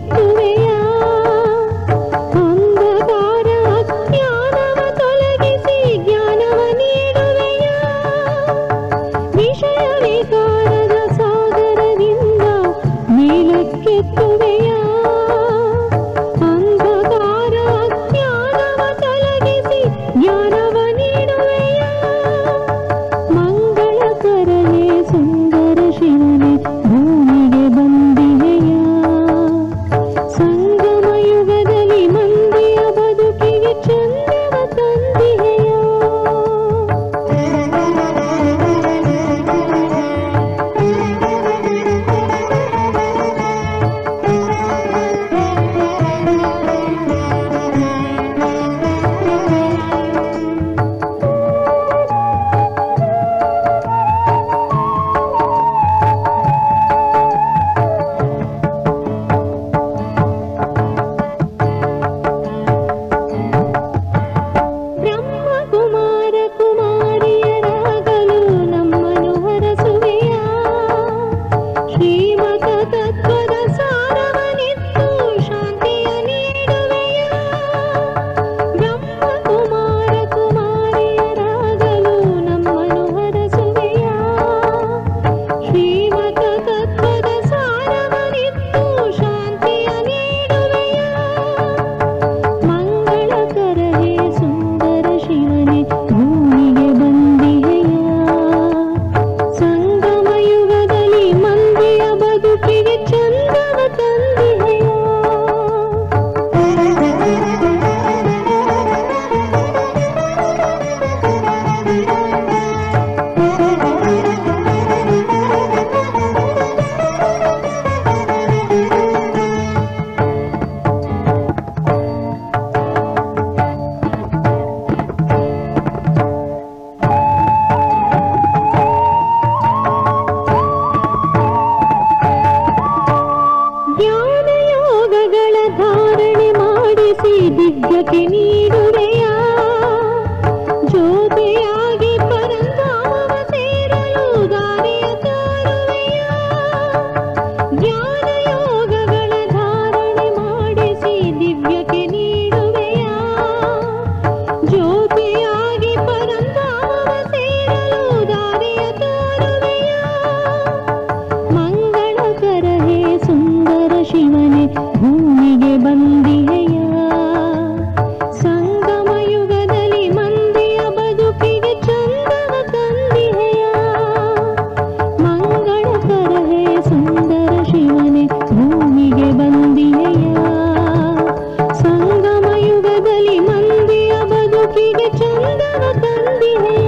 ಕೆತ್ತುವೆಯ ಅಂಧಕಾರ ಅಜ್ಞಾನವ ತೊಲಗಿಸಿ ಜ್ಞಾನವ ನೀಡುವೆಯ ವಿಷಯ ವಿಕಾರದ ಸಾಗರದಿಂದ ಮೇಲಕ್ಕೆತ್ತುವೆಯ ಅಂಧಕಾರ ಅಜ್ಞಾನವ ತೊಲಗಿಸಿ ಜ್ಞಾನವ ನೀಡುವೆಯ ಮಂಗಳಕರನೇ ಸುಂದರ ಶಿವನೇ ಭೂಮಿಗೆ ಬಂದಿವೆಯ ಸಂಗಮ ಯುಗದಲ್ಲಿ ಮಂದಿಯ ಬದುಕಿಗೆ ಚಂದವ ತಂದಿವೆಯ ಬ್ರಹ್ಮ ಕುಮಾರ ಕುಮಾರಿಯರಾಗಲು ನಮ್ಮನು ಹರಸುವೆಯ ಶ್ರೀಮತ ತತ್ವದ ಸಾರವನಿತ್ತು ಶಾಂತಿಯ ನೀಡುವೆಯ ಬ್ರಹ್ಮ ಕುಮಾರ ಕುಮಾರಿಯರಾಗಲು ನಮ್ಮನು ಹರಸುವೆಯ ಶ್ರೀಮತ ತತ್ವದ ಸಾರವನಿತ್ತು ಶಾಂತಿಯ ನೀಡುವೆಯ ಮಂಗಳಕರನೇ ಸುಂದರ ಶಿವನೇ ಭೂಮಿಗೆ ಬಂದಿಹೆಯ ಸಂಗಮ ಯುಗದಲ್ಲಿ ಮಂದಿಯ ಬದುಕಿಗೆ ಚಂದವ ತಂದಿಹೆಯ ಜ್ಞಾನ ಯೋಗಗಳ ಧಾರಣೆ ಮಾಡಿಸಿ ದಿಗ್ಗಕ್ಕೆ ನೀಡುವೆಯ ಜ್ಯೋತಿಯಾಗಿ ಪರಂಧಾಮವ ಸೇರಲು ದಾರಿಯ ತೋರುವೆಯ ಜ್ಞಾನ ಯೋಗಗಳ ಧಾರಣೆ ಮಾಡಿಸಿ ದಿವ್ಯಕ್ಕೆ ನೀಡುವೆಯ ಜ್ಯೋತಿಯಾಗಿ ಪರಂಧಾಮವ ಸೇರಲು ದಾರಿಯ ತೋರುವೆಯ ಮಂಗಳಕರ ಹೇ ಸುಂದರ ಶಿವನೇ ಭೂಮಿಗೆ ಬಂದಿಹೆಯ ಸಂಗಮ ಯುಗದಲ್ಲಿ ಮಂದಿಯ ಬದುಕಿಗೆ ಚಂದವ ತಂದಿಹೆಯ ಮಂಗಳಕರ ಹೇ ಸುಂದರ ಶಿವನೇ ಭೂಮಿಗೆ ಬಂದಿಹೆಯ ಸಂಗಮ ಯುಗದಲ್ಲಿ ಮಂದಿಯ ಬದುಕಿಗೆ ಚಂದವ ತಂದಿಹೆಯ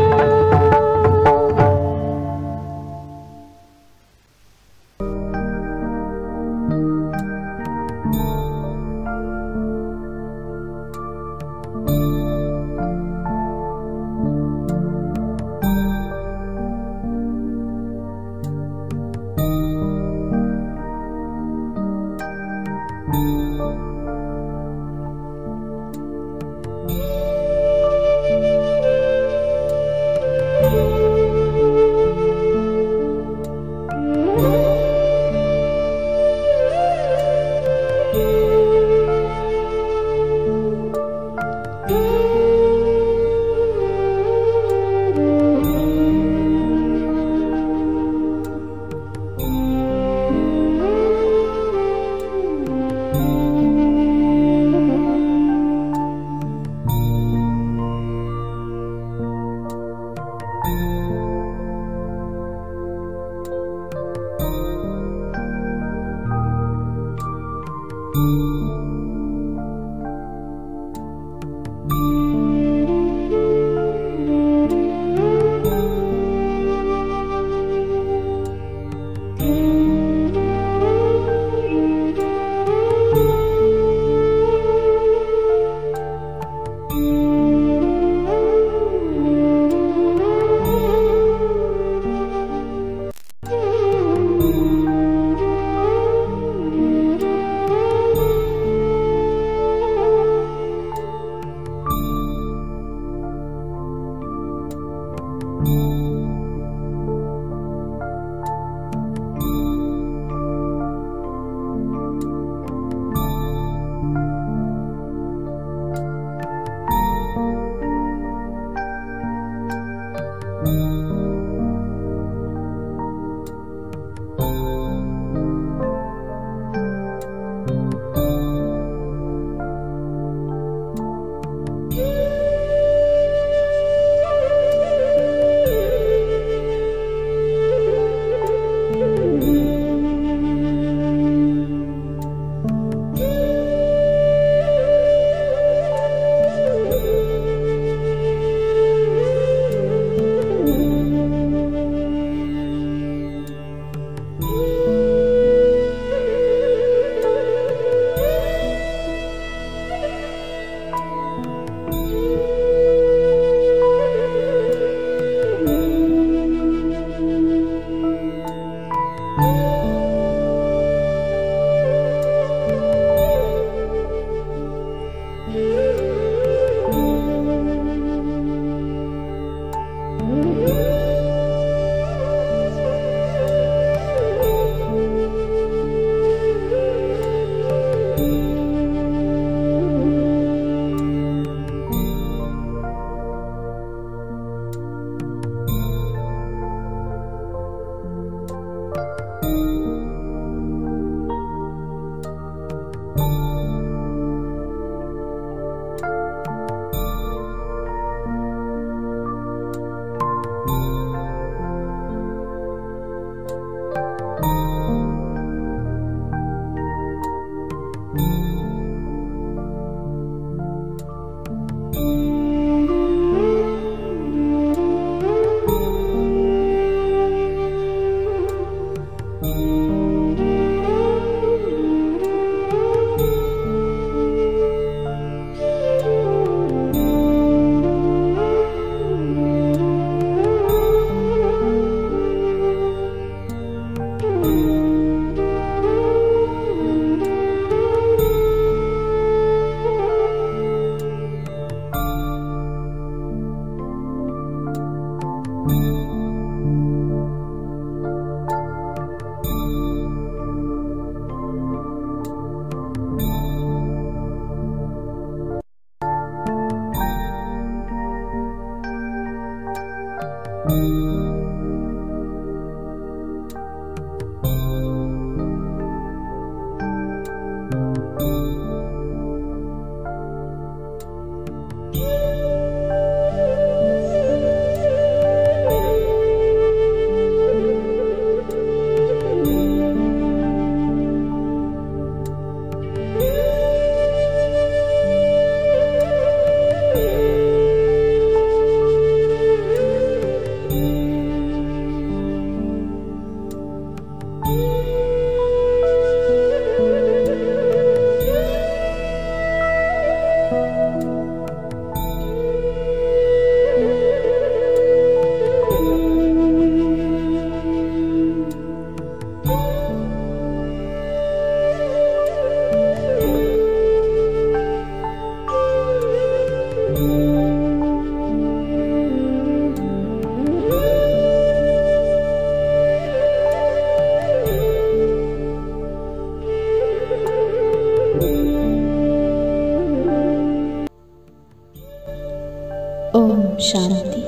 ಶಾಂತಿ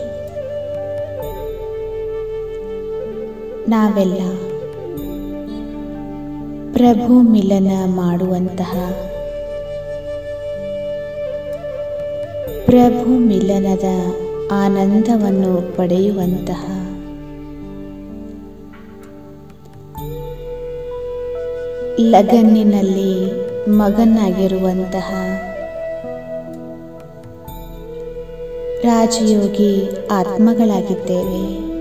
ನಾವೆಲ್ಲ ಪ್ರಭು ಮಿಲನ ಮಾಡುವಂತಹ ಪ್ರಭು ಮಿಲನದ ಆನಂದವನ್ನು ಪಡೆಯುವಂತಹ ಲಗನ್ನಿನಲ್ಲಿ ಮಗನಾಗಿರುವಂತಹ ರಾಜಯೋಗಿ ಆತ್ಮಗಳಾಗಿದ್ದೇವೆ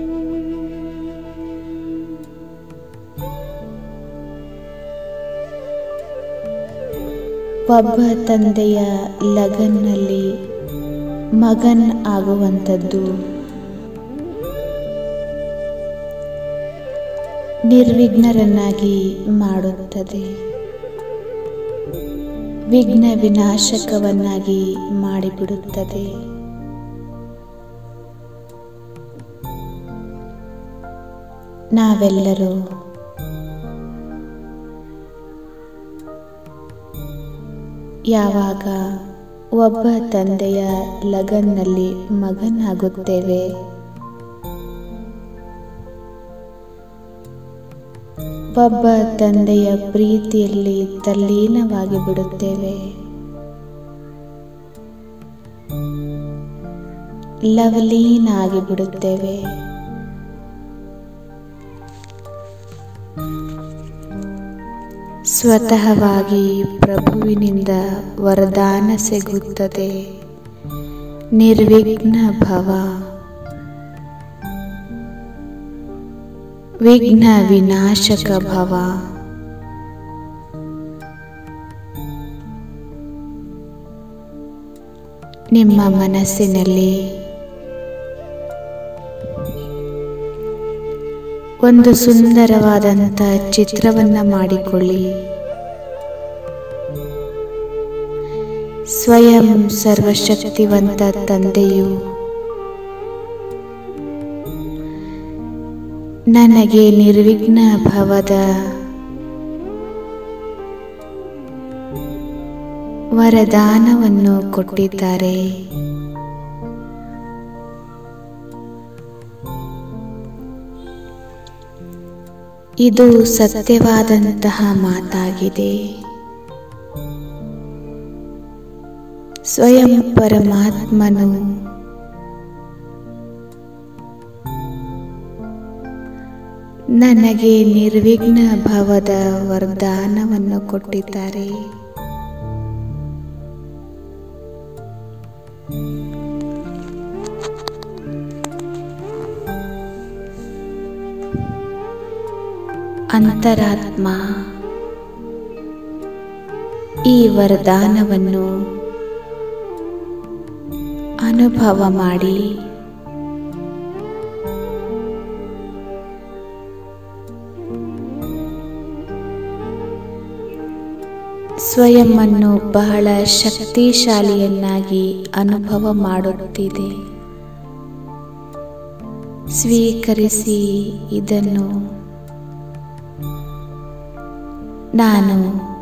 ಒಬ್ಬ ತಂದೆಯ ಲಗನ್ನಲ್ಲಿ ಮಗನ್ ಆಗುವಂಥದ್ದು ನಿರ್ವಿಘ್ನರನ್ನಾಗಿ ಮಾಡುತ್ತದೆ ವಿಘ್ನ ವಿನಾಶಕವನ್ನಾಗಿ ಮಾಡಿಬಿಡುತ್ತದೆ ನಾವೆಲ್ಲರೂ ಯಾವಾಗ ಒಬ್ಬ ತಂದೆಯ ಲಗನ್ನಲ್ಲಿ ಮಗನಾಗುತ್ತೇವೆ ಒಬ್ಬ ತಂದೆಯ ಪ್ರೀತಿಯಲ್ಲಿ ತಲ್ಲೀನವಾಗಿ ಬಿಡುತ್ತೇವೆ ಲವಲೀನಾಗಿ ಬಿಡುತ್ತೇವೆ ಸ್ವತಃವಾಗಿ ಪ್ರಭುವಿನಿಂದ ವರದಾನ ಸಿಗುತ್ತದೆ ನಿರ್ವಿಘ್ನ ಭವ ವಿಘ್ನ ವಿನಾಶಕ ಭವ ನಿಮ್ಮ ಮನಸ್ಸಿನಲ್ಲಿ ಒಂದು ಸುಂದರವಾದಂಥ ಚಿತ್ರವನ್ನ ಮಾಡಿಕೊಳ್ಳಿ ಸ್ವಯಂ ಸರ್ವಶಕ್ತಿವಂತ ತಂದೆಯು ನನಗೆ ನಿರ್ವಿಘ್ನ ಭವದ ವರದಾನವನ್ನು ಕೊಟ್ಟಿದ್ದಾರೆ ಇದು ಸತ್ಯವಾದಂತಹ ಮಾತಾಗಿದೆ ಸ್ವಯಂ ಪರಮಾತ್ಮನು ನನಗೆ ನಿರ್ವಿಘ್ನ ಭವದ ವರದಾನವನ್ನು ಕೊಟ್ಟಿದ್ದಾರೆ ಅಂತರಾತ್ಮ ಈ ವರದಾನವನ್ನು ಅನುಭವ ಮಾಡಿ ಸ್ವಯಂವನ್ನು ಬಹಳ ಶಕ್ತಿಶಾಲಿಯನ್ನಾಗಿ ಅನುಭವ ಮಾಡುತ್ತಿದೆ ಸ್ವೀಕರಿಸಿ ಇದನ್ನು ನಾನು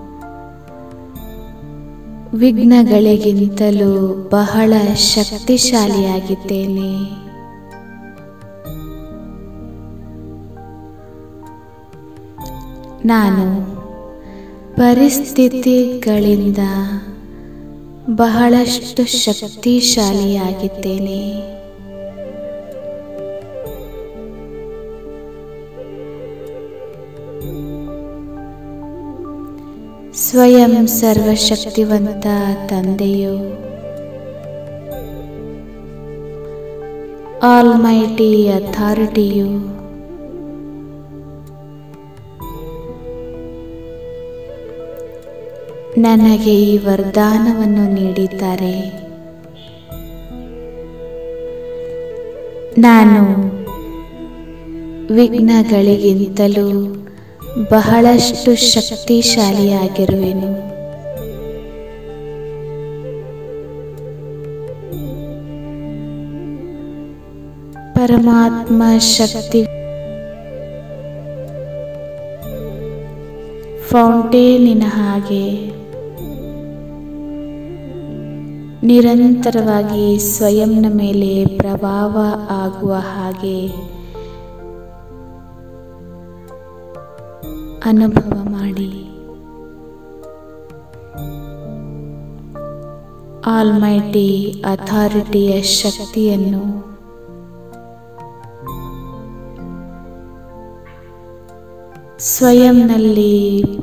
ವಿಘ್ನಗಳಿಗಿಂತಲೂ ಬಹಳ ಶಕ್ತಿಶಾಲಿಯಾಗಿದ್ದೇನೆ ನಾನು ಪರಿಸ್ಥಿತಿಗಳಿಂದ ಬಹಳಷ್ಟು ಶಕ್ತಿಶಾಲಿಯಾಗಿದ್ದೇನೆ ಸ್ವಯಂ ಸರ್ವಶಕ್ತಿವಂತ ತಂದೆಯು ಆಲ್ಮೈಟಿ ಅಥಾರಿಟಿಯು ನನಗೆ ಈ ವರದಾನವನ್ನು ನೀಡಿದ್ದಾರೆ ನಾನು ವಿಘ್ನಗಳಿಗಿಂತಲೂ ಬಹಳಷ್ಟು ಶಕ್ತಿಶಾಲಿಯಾಗಿರುವೆನು ಪರಮಾತ್ಮ ಶಕ್ತಿ ಫೌಂಟೇನಿನ ಹಾಗೆ ನಿರಂತರವಾಗಿ ಸ್ವಯಂನ ಮೇಲೆ ಪ್ರಭಾವ ಆಗುವ ಹಾಗೆ ಅನುಭವ ಮಾಡಿ ಆಲ್ಮೈಟಿ ಅಥಾರಿಟಿಯ ಶಕ್ತಿಯನ್ನು ಸ್ವಯಂನಲ್ಲಿ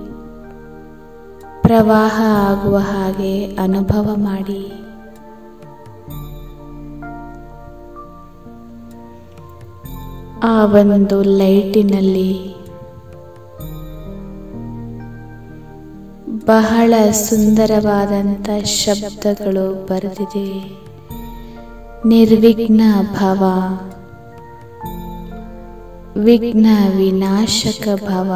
ಪ್ರವಾಹ ಆಗುವ ಹಾಗೆ ಅನುಭವ ಮಾಡಿ ಆ ಒಂದು ಲೈಟಿನಲ್ಲಿ ಬಹಳ ಸುಂದರವಾದಂಥ ಶಬ್ದಗಳು ಬರೆದಿದೆ ನಿರ್ವಿಘ್ನ ಭವ ವಿಘ್ನ ವಿನಾಶಕ ಭವ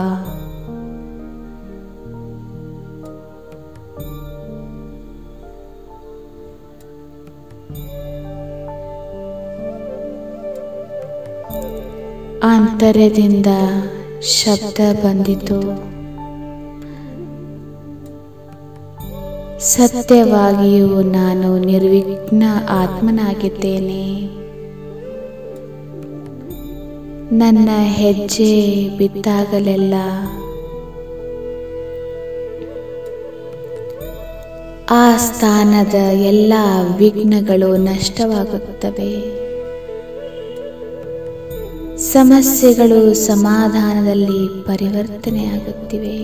ಆಂತರ್ಯದಿಂದ ಶಬ್ದ ಬಂದಿತು ಸತ್ಯವಾಗಿಯೂ ನಾನು ನಿರ್ವಿಘ್ನ ಆತ್ಮನಾಗಿದ್ದೇನೆ ನನ್ನ ಹೆಜ್ಜೆ ಬಿದ್ದಾಗಲೆಲ್ಲ ಆ ಸ್ಥಾನದ ಎಲ್ಲ ವಿಘ್ನಗಳು ನಷ್ಟವಾಗುತ್ತವೆ ಸಮಸ್ಯೆಗಳು ಸಮಾಧಾನದಲ್ಲಿ ಪರಿವರ್ತನೆಯಾಗುತ್ತಿವೆ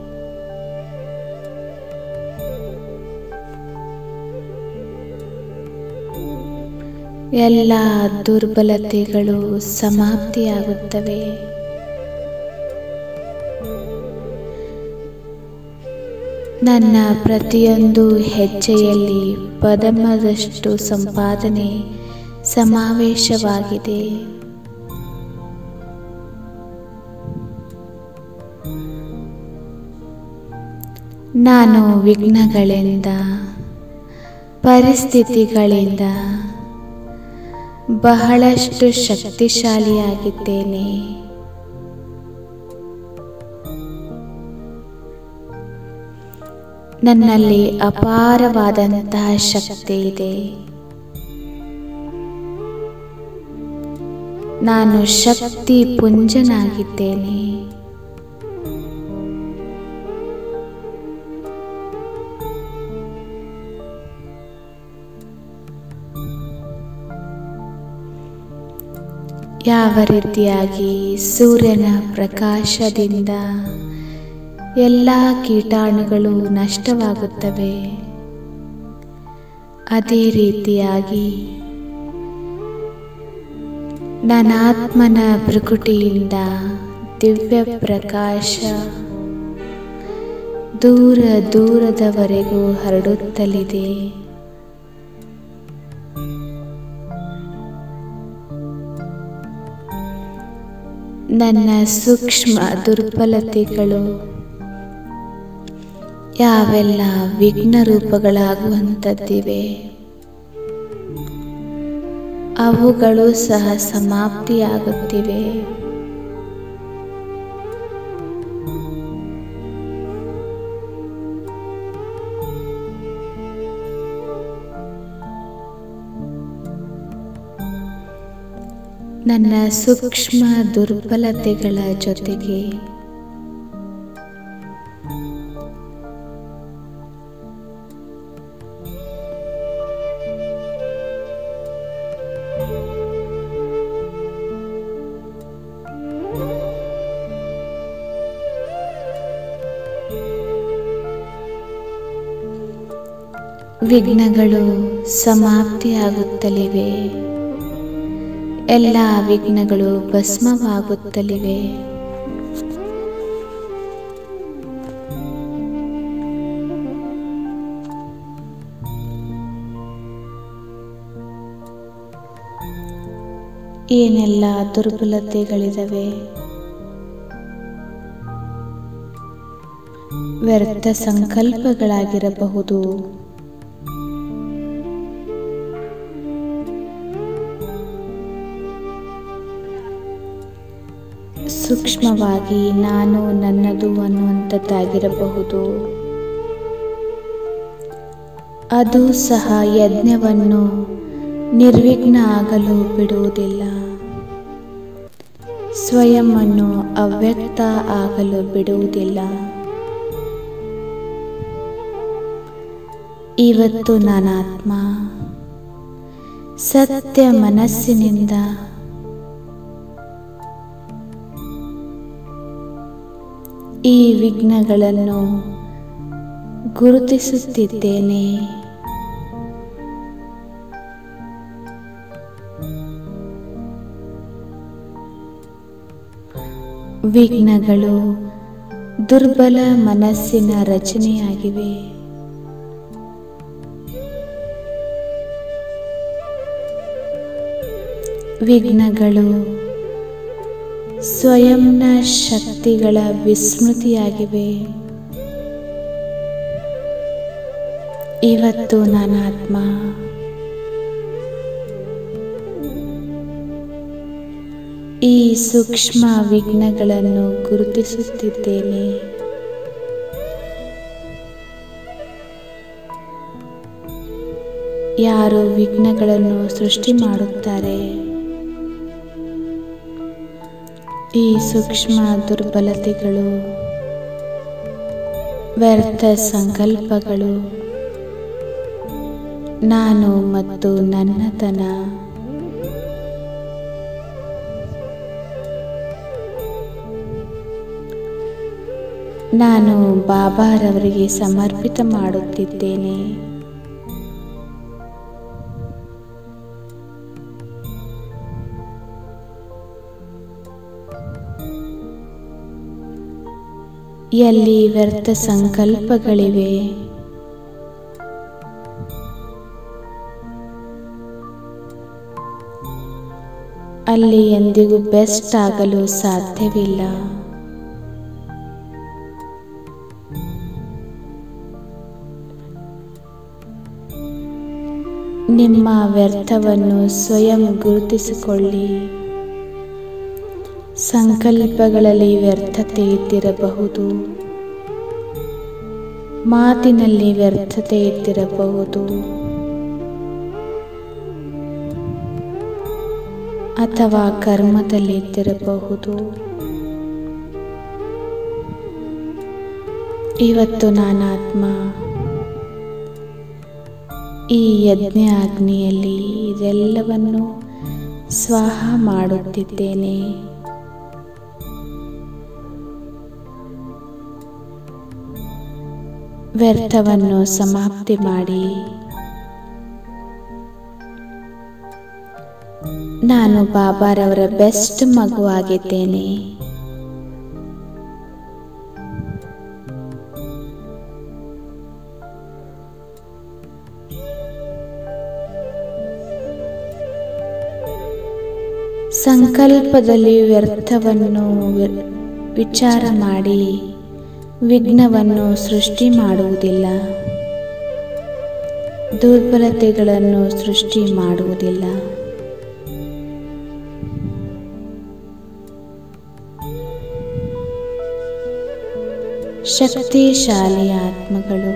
ಎಲ್ಲ ದುರ್ಬಲತೆಗಳು ಸಮಾಪ್ತಿಯಾಗುತ್ತವೆ ನನ್ನ ಪ್ರತಿಯೊಂದು ಹೆಜ್ಜೆಯಲ್ಲಿ ಪದಮದಷ್ಟು ಸಂಪಾದನೆ ಸಮಾವೇಶವಾಗಿದೆ ನಾನು ವಿಘ್ನಗಳಿಂದ ಪರಿಸ್ಥಿತಿಗಳಿಂದ ಬಹಳಷ್ಟು ಶಕ್ತಿಶಾಲಿಯಾಗಿದ್ದೇನೆ ನನ್ನಲ್ಲಿ ಅಪಾರವಾದಂತಹ ಶಕ್ತಿ ಇದೆ ನಾನು ಶಕ್ತಿ ಪುಂಜನಾಗಿದ್ದೇನೆ ಯಾವ ರೀತಿಯಾಗಿ ಸೂರ್ಯನ ಪ್ರಕಾಶದಿಂದ ಎಲ್ಲ ಕೀಟಾಣುಗಳು ನಷ್ಟವಾಗುತ್ತವೆ ಅದೇ ರೀತಿಯಾಗಿ ನನಾತ್ಮನ ಭೃಕುಟಿಯಿಂದ ದಿವ್ಯ ಪ್ರಕಾಶ ದೂರ ದೂರದವರೆಗೂ ಹರಡುತ್ತಲಿದೆ ನನ್ನ ಸೂಕ್ಷ್ಮ ದುರ್ಬಲತೆಗಳು ಯಾವೆಲ್ಲ ವಿಘ್ನ ರೂಪಗಳಾಗುವಂಥದ್ದಿವೆ ಅವುಗಳು ಸಹ ಸಮಾಪ್ತಿಯಾಗುತ್ತಿವೆ ನನ್ನ ಸೂಕ್ಷ್ಮ ದುರ್ಬಲತೆಗಳ ಜೊತೆಗೆ ವಿಘ್ನಗಳು ಸಮಾಪ್ತಿಯಾಗುತ್ತಲಿವೆ ಎಲ್ಲ ವಿಘ್ನಗಳು ಭಸ್ಮವಾಗುತ್ತಲಿವೆ ಏನೆಲ್ಲ ದುರ್ಬಲತೆಗಳಿದಾವೆ ವ್ಯರ್ಥ ಸಂಕಲ್ಪಗಳಾಗಿರಬಹುದು ಸೂಕ್ಷ್ಮವಾಗಿ ನಾನು ನನ್ನದು ಅನ್ನುವಂಥದ್ದಾಗಿರಬಹುದು ಅದು ಸಹ ಯಜ್ಞವನ್ನು ನಿರ್ವಿಘ್ನ ಆಗಲು ಬಿಡುವುದಿಲ್ಲ ಸ್ವಯಂವನ್ನು ಅವ್ಯಕ್ತ ಆಗಲು ಬಿಡುವುದಿಲ್ಲ ಇವತ್ತು ನಾನಾತ್ಮ ಸತ್ಯ ಮನಸ್ಸಿನಿಂದ ಈ ವಿಘ್ನಗಳನ್ನು ಗುರುತಿಸುತ್ತಿದ್ದೇನೆ ವಿಘ್ನಗಳು ದುರ್ಬಲ ಮನಸ್ಸಿನ ರಚನೆಯಾಗಿವೆ ವಿಘ್ನಗಳು ಸ್ವಯಂನ ಶಕ್ತಿಗಳ ವಿಸ್ಮೃತಿಯಾಗಿವೆ ಇವತ್ತು ನಾನಾತ್ಮ ಈ ಸೂಕ್ಷ್ಮ ವಿಘ್ನಗಳನ್ನು ಗುರುತಿಸುತ್ತಿದ್ದೇನೆ ಯಾರು ವಿಘ್ನಗಳನ್ನು ಸೃಷ್ಟಿ ಮಾಡುತ್ತಾರೆ ಈ ಸೂಕ್ಷ್ಮ ದುರ್ಬಲತೆಗಳು ವ್ಯರ್ಥ ಸಂಕಲ್ಪಗಳು ನಾನು ಮತ್ತು ನನ್ನತನ ನಾನು ಬಾಬಾರವರಿಗೆ ಸಮರ್ಪಿತ ಮಾಡುತ್ತಿದ್ದೇನೆ ಎಲ್ಲಿ ವ್ಯರ್ಥ ಸಂಕಲ್ಪಗಳಿವೆ ಅಲ್ಲಿ ಎಂದಿಗೂ ಬೆಸ್ಟ್ ಆಗಲು ಸಾಧ್ಯವಿಲ್ಲ ನಿಮ್ಮ ವ್ಯರ್ಥವನ್ನು ಸ್ವಯಂ ಗುರುತಿಸಿಕೊಳ್ಳಿ ಸಂಕಲ್ಪಗಳಲ್ಲಿ ವ್ಯರ್ಥತೆ ಇದ್ದಿರಬಹುದು ಮಾತಿನಲ್ಲಿ ವ್ಯರ್ಥತೆ ಇದ್ದಿರಬಹುದು ಅಥವಾ ಕರ್ಮದಲ್ಲಿ ಇದ್ದಿರಬಹುದು ಇವತ್ತು ನಾನಾತ್ಮ ಈ ಯಜ್ಞ ಅಗ್ನಿಯಲ್ಲಿ ಇದೆಲ್ಲವನ್ನು ಸ್ವಾಹ ಮಾಡುತ್ತಿದ್ದೇನೆ ವ್ಯರ್ಥವನ್ನು ಸಮಾಪ್ತಿ ಮಾಡಿ ನಾನು ಬಾಬಾರವರ ಬೆಸ್ಟ್ ಮಗುವಾಗಿದ್ದೇನೆ ಸಂಕಲ್ಪದಲ್ಲಿ ವ್ಯರ್ಥವನ್ನು ವಿ- ವಿಚಾರ ಮಾಡಿ ವಿಘ್ನವನ್ನು ಸೃಷ್ಟಿ ಮಾಡುವುದಿಲ್ಲ ದುರ್ಬಲತೆಗಳನ್ನು ಸೃಷ್ಟಿ ಮಾಡುವುದಿಲ್ಲ ಶಕ್ತಿಶಾಲಿ ಆತ್ಮಗಳು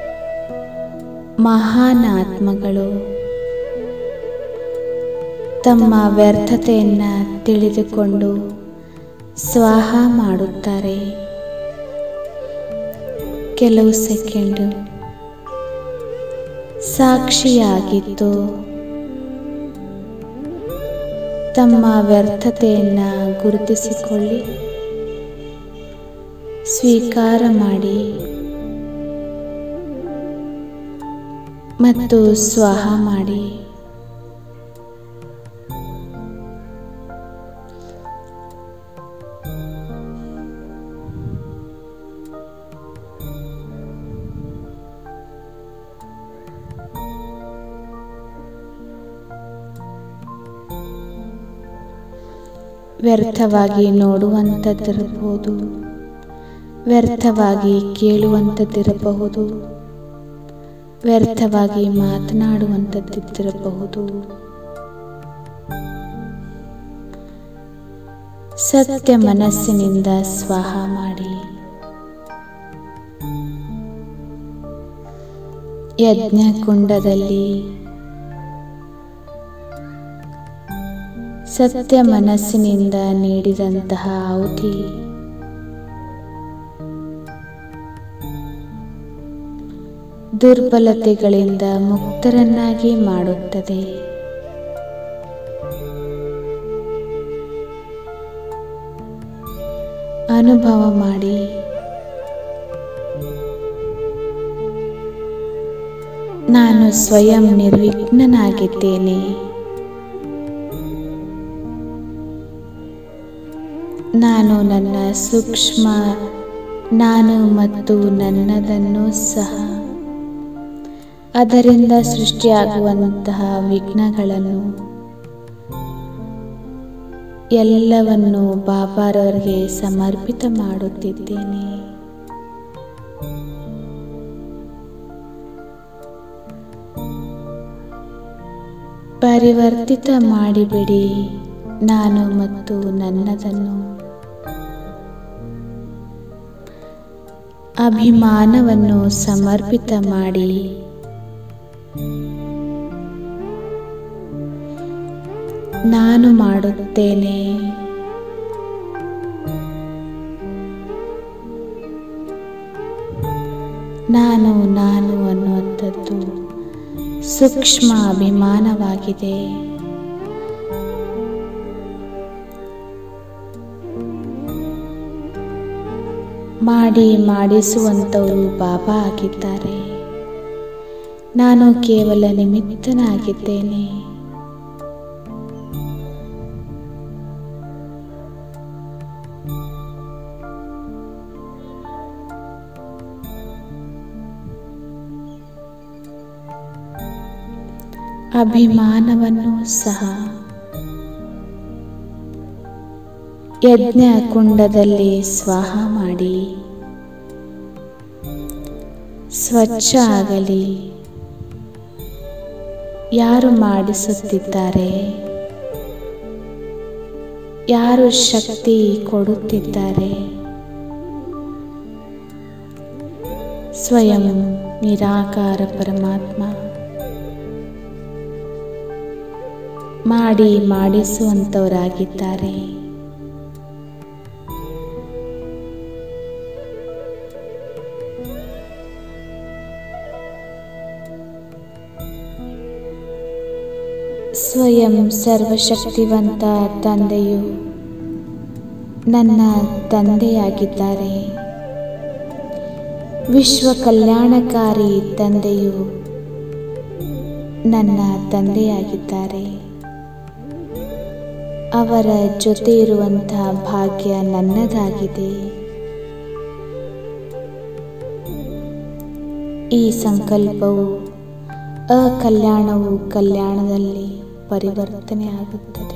ಮಹಾನ್ ಆತ್ಮಗಳು ತಮ್ಮ ವ್ಯರ್ಥತೆಯನ್ನು ತಿಳಿದುಕೊಂಡು ಸ್ವಾಹ ಮಾಡುತ್ತಾರೆ ಕೆಲವು ಸೆಕೆಂಡು ಸಾಕ್ಷಿಯಾಗಿದ್ದು ತಮ್ಮ ವ್ಯರ್ಥತೆಯನ್ನು ಗುರುತಿಸಿಕೊಳ್ಳಿ ಸ್ವೀಕಾರ ಮಾಡಿ ಮತ್ತು ಸ್ವಾಹ ಮಾಡಿ ವ್ಯರ್ಥವಾಗಿ ನೋಡುವಂಥದ್ದಿರಬಹುದು ವ್ಯರ್ಥವಾಗಿ ಕೇಳುವಂಥದ್ದಿರಬಹುದು ವ್ಯರ್ಥವಾಗಿ ಮಾತನಾಡುವಂಥದ್ದಿರಬಹುದು ಸತ್ಯ ಮನಸ್ಸಿನಿಂದ ಸ್ವಾಹ ಮಾಡಿ ಯಜ್ಞಕುಂಡದಲ್ಲಿ ಸತ್ಯ ಮನಸ್ಸಿನಿಂದ ನೀಡಿದಂತಹ ಆಹುತಿ ದುರ್ಬಲತೆಗಳಿಂದ ಮುಕ್ತರನ್ನಾಗಿ ಮಾಡುತ್ತದೆ ಅನುಭವ ಮಾಡಿ ನಾನು ಸ್ವಯಂ ನಿರ್ವಿಘ್ನನಾಗಿದ್ದೇನೆ ನಾನು ನನ್ನ ಸೂಕ್ಷ್ಮ ನಾನು ಮತ್ತು ನನ್ನದನ್ನು ಸಹ ಅದರಿಂದ ಸೃಷ್ಟಿಯಾಗುವಂತಹ ವಿಘ್ನಗಳನ್ನು ಎಲ್ಲವನ್ನು ಬಾಬಾರವರಿಗೆ ಸಮರ್ಪಿತ ಮಾಡುತ್ತಿದ್ದೇನೆ ಪರಿವರ್ತಿತ ಮಾಡಿಬಿಡಿ ನಾನು ಮತ್ತು ನನ್ನದನ್ನು ಅಭಿಮಾನವನ್ನು ಸಮರ್ಪಿತ ಮಾಡಿ ನಾನು ಮಾಡುತ್ತೇನೆ ನಾನು ನಾನು ಅನ್ನುವಂಥದ್ದು ಸೂಕ್ಷ್ಮ ಅಭಿಮಾನವಾಗಿದೆ ಮಾಡಿ ಮಾಡಿಸುವಂಥವರು ಬಾಬಾ ಆಗಿದ್ದಾರೆ ನಾನು ಕೇವಲ ನಿಮಿತ್ತನಾಗಿದ್ದೇನೆ ಅಭಿಮಾನವನ್ನು ಸಹ ಯಜ್ಞ ಕುಂಡದಲ್ಲಿ ಸ್ವಾಹ ಮಾಡಿ ಸ್ವಚ್ಛ ಆಗಲಿ ಯಾರು ಮಾಡಿಸುತ್ತಿದ್ದಾರೆ ಯಾರು ಶಕ್ತಿ ಕೊಡುತ್ತಿದ್ದಾರೆ ಸ್ವಯಂ ನಿರಾಕಾರ ಪರಮಾತ್ಮ ಮಾಡಿ ಮಾಡಿಸುವಂಥವರಾಗಿದ್ದಾರೆ ಸ್ವಯಂ ಸರ್ವಶಕ್ತಿವಂತ ತಂದೆಯು ನನ್ನ ತಂದೆಯಾಗಿದ್ದಾರೆ ವಿಶ್ವ ಕಲ್ಯಾಣಕಾರಿ ತಂದೆಯು ನನ್ನ ತಂದೆಯಾಗಿದ್ದಾರೆ ಅವರ ಜೊತೆ ಇರುವಂತಹ ಭಾಗ್ಯ ನನ್ನದಾಗಿದೆ ಈ ಸಂಕಲ್ಪವು ಅಕಲ್ಯಾಣವು ಕಲ್ಯಾಣದಲ್ಲಿ ಪರಿವರ್ತನೆ ಆಗುತ್ತದೆ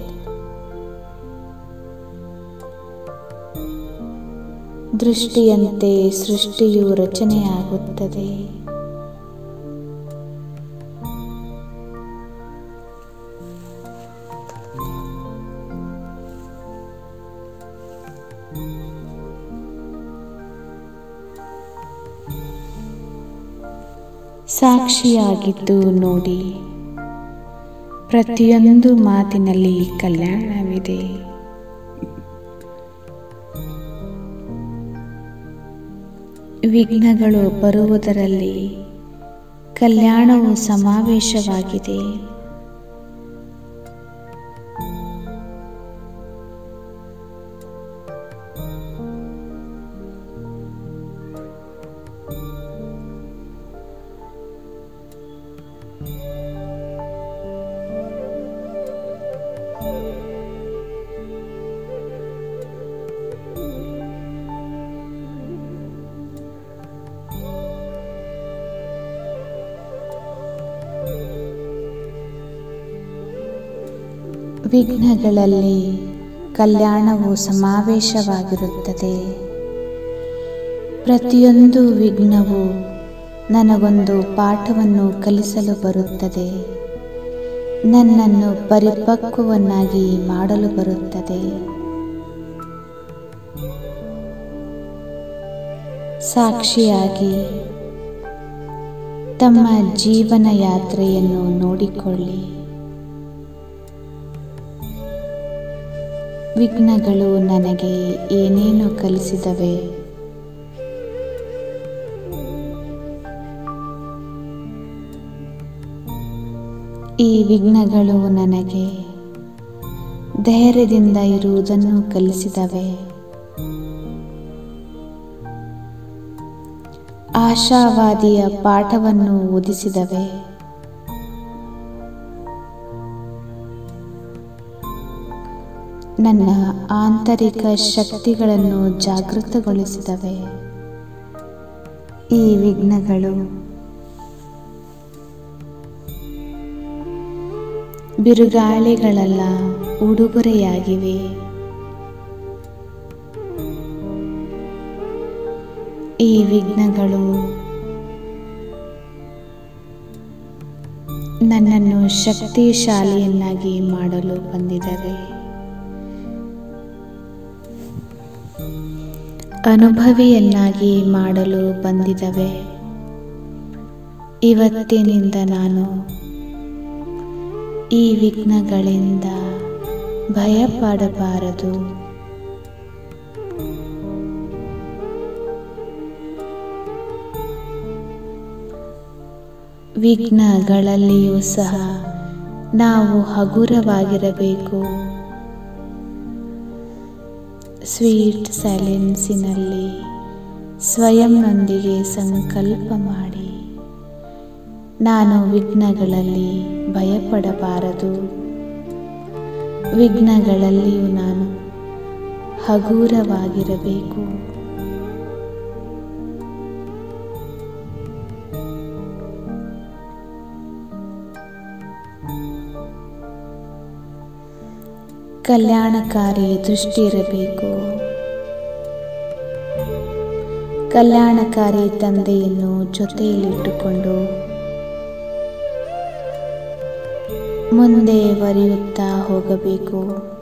ದೃಷ್ಟಿಯಂತೆ ಸೃಷ್ಟಿಯು ರಚನೆಯಾಗುತ್ತದೆ ಸಾಕ್ಷಿಯಾಗಿದ್ದು ನೋಡಿ ಪ್ರತಿಯೊಂದು ಮಾತಿನಲ್ಲಿ ಕಲ್ಯಾಣವಿದೆ ವಿಘ್ನಗಳು ಬರುವುದರಲ್ಲಿ ಕಲ್ಯಾಣವು ಸಮಾವೇಶವಾಗಿದೆ ವಿಘ್ನಗಳಲ್ಲಿ ಕಲ್ಯಾಣವು ಸಮಾವೇಶವಾಗಿರುತ್ತದೆ ಪ್ರತಿಯೊಂದು ವಿಘ್ನವು ನನಗೊಂದು ಪಾಠವನ್ನು ಕಲಿಸಲು ಬರುತ್ತದೆ ನನ್ನನ್ನು ಪರಿಪಕ್ವವನ್ನಾಗಿ ಮಾಡಲು ಬರುತ್ತದೆ ಸಾಕ್ಷಿಯಾಗಿ ತಮ್ಮ ಜೀವನ ಯಾತ್ರೆಯನ್ನು ನೋಡಿಕೊಳ್ಳಿ ವಿಘ್ನಗಳು ನನಗೆ ಏನೇನು ಕಲಿಸಿದವೆ ಈ ವಿಘ್ನಗಳು ನನಗೆ ಧೈರ್ಯದಿಂದ ಇರುವುದನ್ನು ಕಲಿಸಿದವೆ ಆಶಾವಾದಿಯ ಪಾಠವನ್ನು ಓದಿಸಿದವೆ ನನ್ನ ಆಂತರಿಕ ಶಕ್ತಿಗಳನ್ನು ಜಾಗೃತಗೊಳಿಸಿದವೆ ಈ ವಿಘ್ನಗಳು ಬಿರುಗಾಳಿಗಳಲ್ಲ ಉಡುಗೊರೆಯಾಗಿವೆ ಈ ವಿಘ್ನಗಳು ನನ್ನನ್ನು ಶಕ್ತಿಶಾಲಿಯನ್ನಾಗಿ ಮಾಡಲು ಬಂದಿದ್ದಾವೆ ಅನುಭವಿಯನ್ನಾಗಿ ಮಾಡಲು ಬಂದಿದ್ದಾವೆ ಇವತ್ತಿನಿಂದ ನಾನು ಈ ವಿಘ್ನಗಳಿಂದ ಭಯಪಡಬಾರದು ವಿಘ್ನಗಳಲ್ಲಿಯೂ ಸಹ ನಾವು ಹಗುರವಾಗಿರಬೇಕು ಸ್ವೀಟ್ ಸೈಲೆನ್ಸಿನಲ್ಲಿ ಸ್ವಯಂನೊಂದಿಗೆ ಸಂಕಲ್ಪ ಮಾಡಿ ನಾನು ವಿಘ್ನಗಳಲ್ಲಿ ಭಯಪಡಬಾರದು ವಿಘ್ನಗಳಲ್ಲಿಯೂ ನಾನು ಹಗೂರವಾಗಿರಬೇಕು ಕಲ್ಯಾಣಕಾರಿ ದೃಷ್ಟಿ ಇರಬೇಕು ಕಲ್ಯಾಣಕಾರಿ ತಂದೆಯನ್ನು ಜೊತೆಯಲ್ಲಿಟ್ಟುಕೊಂಡು ಮುಂದೆ ಬರೆಯುತ್ತಾ ಹೋಗಬೇಕು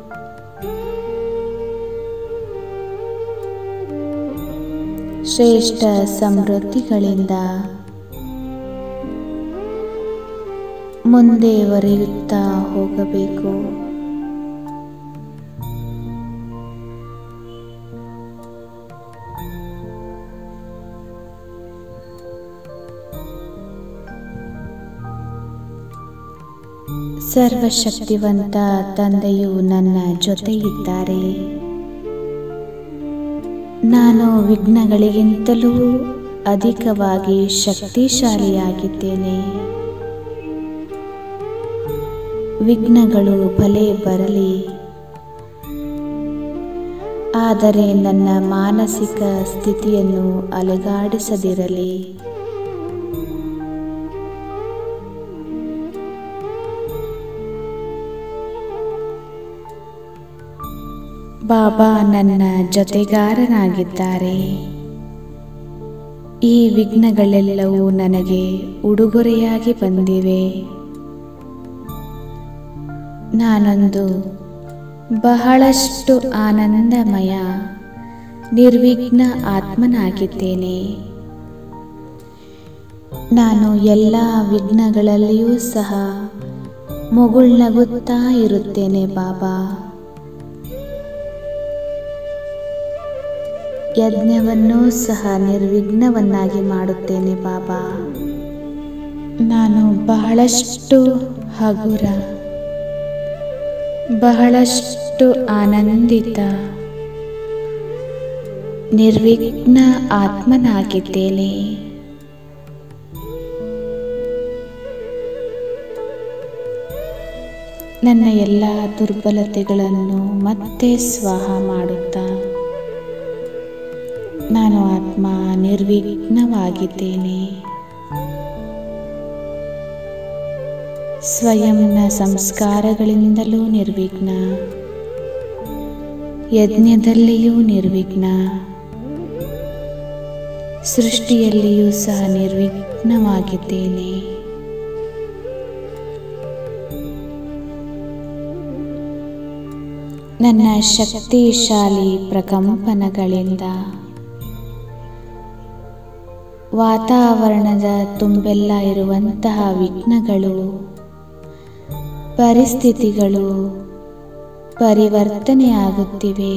ಶ್ರೇಷ್ಠ ಸಮೃದ್ಧಿಗಳಿಂದ ಮುಂದೆ ಬರೆಯುತ್ತಾ ಹೋಗಬೇಕು ಸರ್ವಶಕ್ತಿವಂತ ತಂದೆಯು ನನ್ನ ಜೊತೆ ಇದ್ದಾರೆ ನಾನು ವಿಘ್ನಗಳಿಗಿಂತಲೂ ಅಧಿಕವಾಗಿ ಶಕ್ತಿಶಾಲಿಯಾಗಿದ್ದೇನೆ ವಿಘ್ನಗಳು ಭಲೆ ಬರಲಿ ಆದರೆ ನನ್ನ ಮಾನಸಿಕ ಸ್ಥಿತಿಯನ್ನು ಅಲುಗಾಡಿಸದಿರಲಿ ಬಾಬಾ ನನ್ನ ಜೊತೆಗಾರನಾಗಿದ್ದಾರೆ ಈ ವಿಘ್ನಗಳೆಲ್ಲವೂ ನನಗೆ ಉಡುಗೊರೆಯಾಗಿ ಬಂದಿವೆ ನಾನೊಂದು ಬಹಳಷ್ಟು ಆನಂದಮಯ ನಿರ್ವಿಘ್ನ ಆತ್ಮನಾಗಿದ್ದೇನೆ ನಾನು ಎಲ್ಲ ವಿಘ್ನಗಳಲ್ಲಿಯೂ ಸಹ ಮುಗುಳ್ನಗುತ್ತಾ ಇರುತ್ತೇನೆ ಬಾಬಾ ಯಜ್ಞವನ್ನೂ ಸಹ ನಿರ್ವಿಘ್ನವನ್ನಾಗಿ ಮಾಡುತ್ತೇನೆ ಬಾಬಾ ನಾನು ಬಹಳಷ್ಟು ಹಗುರ ಬಹಳಷ್ಟು ಆನಂದಿತ ನಿರ್ವಿಘ್ನ ಆತ್ಮನಾಗಿದ್ದೇನೆ ನನ್ನ ಎಲ್ಲ ದುರ್ಬಲತೆಗಳನ್ನು ಮತ್ತೆ ಸ್ವಾಹ ಮಾಡುತ್ತಾ ನಾನು ಆತ್ಮ ನಿರ್ವಿಘ್ನವಾಗಿದ್ದೇನೆ ಸ್ವಯಂನ ಸಂಸ್ಕಾರಗಳಿಂದಲೂ ನಿರ್ವಿಘ್ನ ಯಜ್ಞದಲ್ಲಿಯೂ ನಿರ್ವಿಘ್ನ ಸೃಷ್ಟಿಯಲ್ಲಿಯೂ ಸಹ ನಿರ್ವಿಘ್ನವಾಗಿದ್ದೇನೆ ನನ್ನ ಶಕ್ತಿಶಾಲಿ ಪ್ರಕಂಪನಗಳಿಂದ ವಾತಾವರಣದ ತುಂಬೆಲ್ಲ ಇರುವಂತಹ ವಿಘ್ನಗಳು ಪರಿಸ್ಥಿತಿಗಳು ಪರಿವರ್ತನೆಯಾಗುತ್ತಿವೆ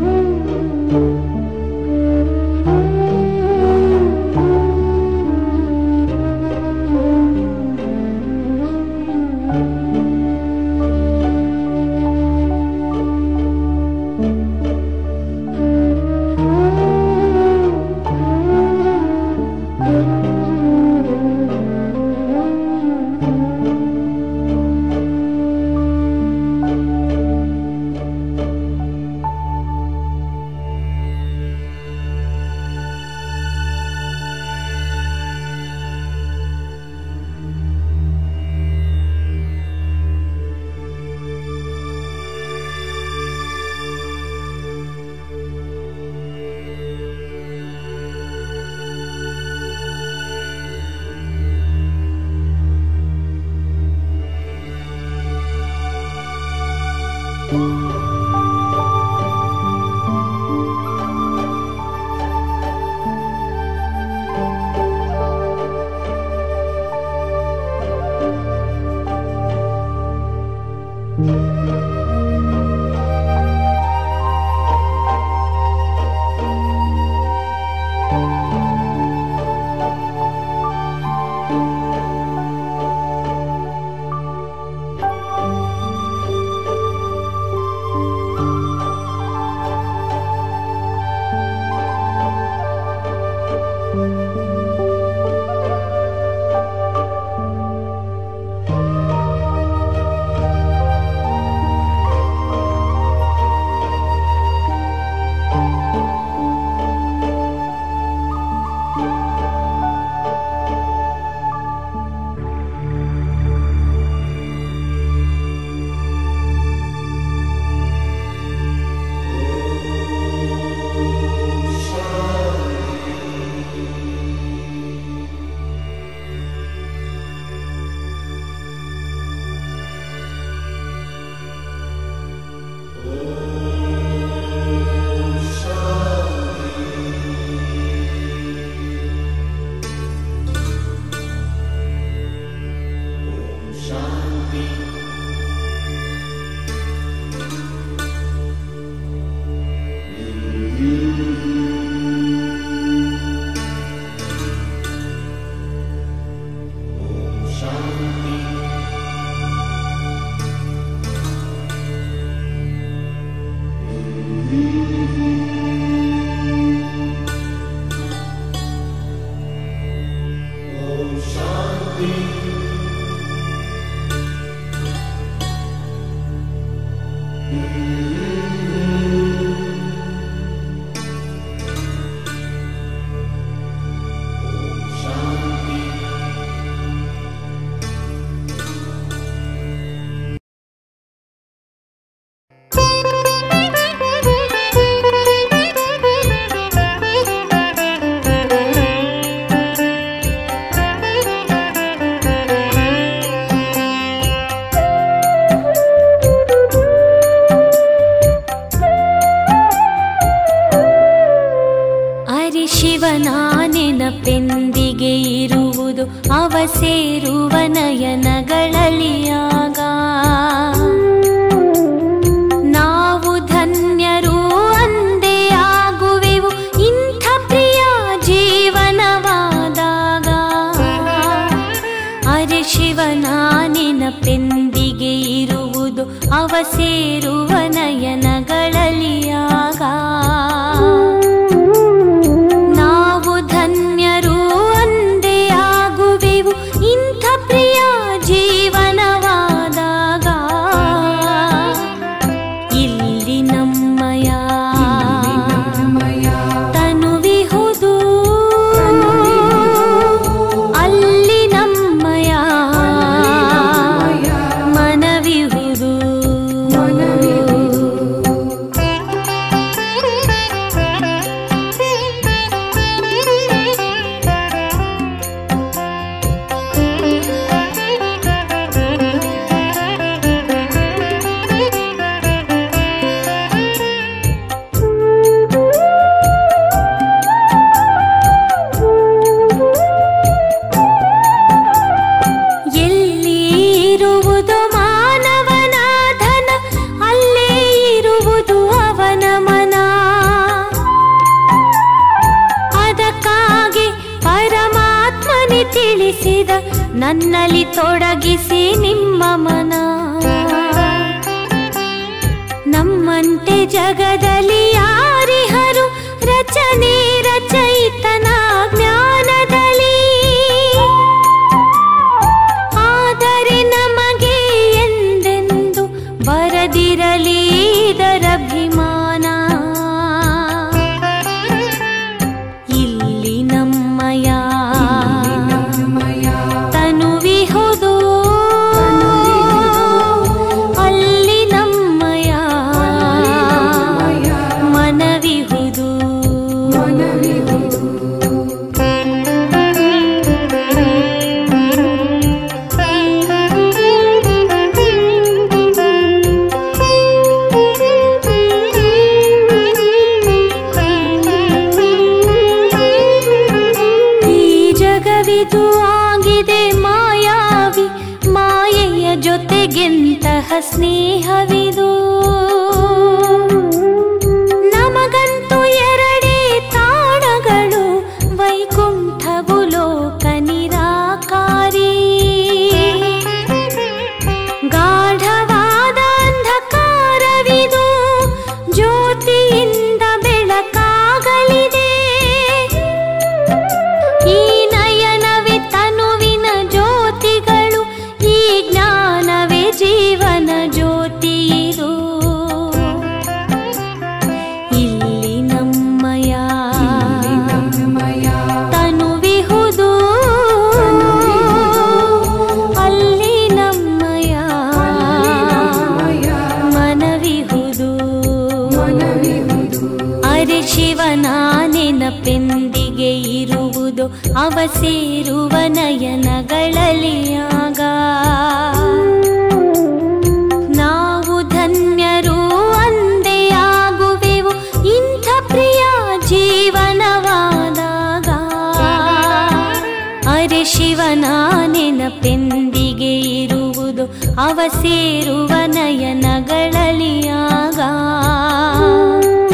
ಿ ಅರೆ ಶಿವನ ನೆನಪೆಂದಿಗೆ ಇರುವುದು ಅವ ಸೇರುವ ನಯನಗಳಲ್ಲಿ ಆಗ ನಾವು ಧನ್ಯರು ಅಂದೇ ಆಗುವೆವು ಇಂಥ ಪ್ರಿಯ ಜೀವನವಾದಾಗ ಅರೆ ಶಿವನ ನೆನಪೆಂದಿಗೆ ಇರುವುದು ಅವ ಸೇರುವ ನಯನಗಳಲ್ಲಿ ಆಗ ನಾವು ಧನ್ಯರು ಅಂದೇ ಆಗುವೆವು ಇಂಥ ಪ್ರಿಯ ಜೀವನವಾದಾಗ ಇಲ್ಲಿ ನಮ್ಮಯ ತನುವಿಹುದು ಅಲ್ಲಿ ನಮ್ಮಯ ಮನವಿಹುದು ಎಲ್ಲಿ ಇರುವುದು ಮಾನವನ ಧನ ಅಲ್ಲೇ ಇರುವುದು ಅವನ ಮನ ಅದಕ್ಕಾಗಿ ಪರಮಾತ್ಮನೆ ತಿಳಿಸಿದ ನನ್ನಲ್ಲಿ ತೊಡಗಿಸಿ ನಿಮ್ಮ ಮನ ನಮ್ಮಂತೆ ಜಗದಲ್ಲಿ ಯಾರಿಹರು ರಚನೆ ರಚಯಿತನ ಜ್ಞಾನದಲ್ಲಿ ಆದರೆ ನಮಗೆ ಎಂದೆಂದು ಬರದಿರಲಿ ಇದರಭಿಮಾನ ಇಲ್ಲಿ ನಮ್ಮಯ ತನುವಿಹುದು ಅಲ್ಲಿ ನಮ್ಮಯ ಮನವಿಹುದು ಈ ಜಗವಿದು ಆಗಿದೆ ಮಾಯಾವಿ ಮಾಯೆಯ ಜೊತೆಗೆಂತಹ ಸ್ನೇಹವಿದು ನಮಗಂತೂ ಎರಡೇ ತಾಣಗಳು ವೈಕುಂಠವು ಲೋಕ ನಿರಾಕಾರಿ ಗಾಢವಾದ ಅಂಧಕಾರವಿದು ಜ್ಯೋತಿಯಿಂದ ಬೆಳಕಾಗಲಿದೆ ಈ ನಯನವೇ ತನುವಿನ ಜ್ಯೋತಿಗಳು ಈ ಜ್ಞಾನವೇ ಜೀವನ ಜ್ಯೋತಿ ಇದು ಇಲ್ಲಿ ನಮ್ಮಯ ತನುವಿಹುದು ಅಲ್ಲಿ ನಮ್ಮಯ ಮನವಿಹುದು ಅರೆ ಶಿವನ ನೆನಪೆಂದಿಗೆ ಇರುವುದು ಅವ ಸೇರುವ ನಯನಗಳಲ್ಲಿ ಆಗ ನಾವು ಧನ್ಯರು ಅಂದೇ ಆಗುವೆವು ಇಂಥ ಪ್ರಿಯ ಜೀವನವಾದಾಗ ಅರೆ ಶಿವನ ನೆನಪೆಂದಿಗೆ ಇರುವುದು ಅವ ಸೇರುವ ನಯನಗಳಲ್ಲಿ ಆಗ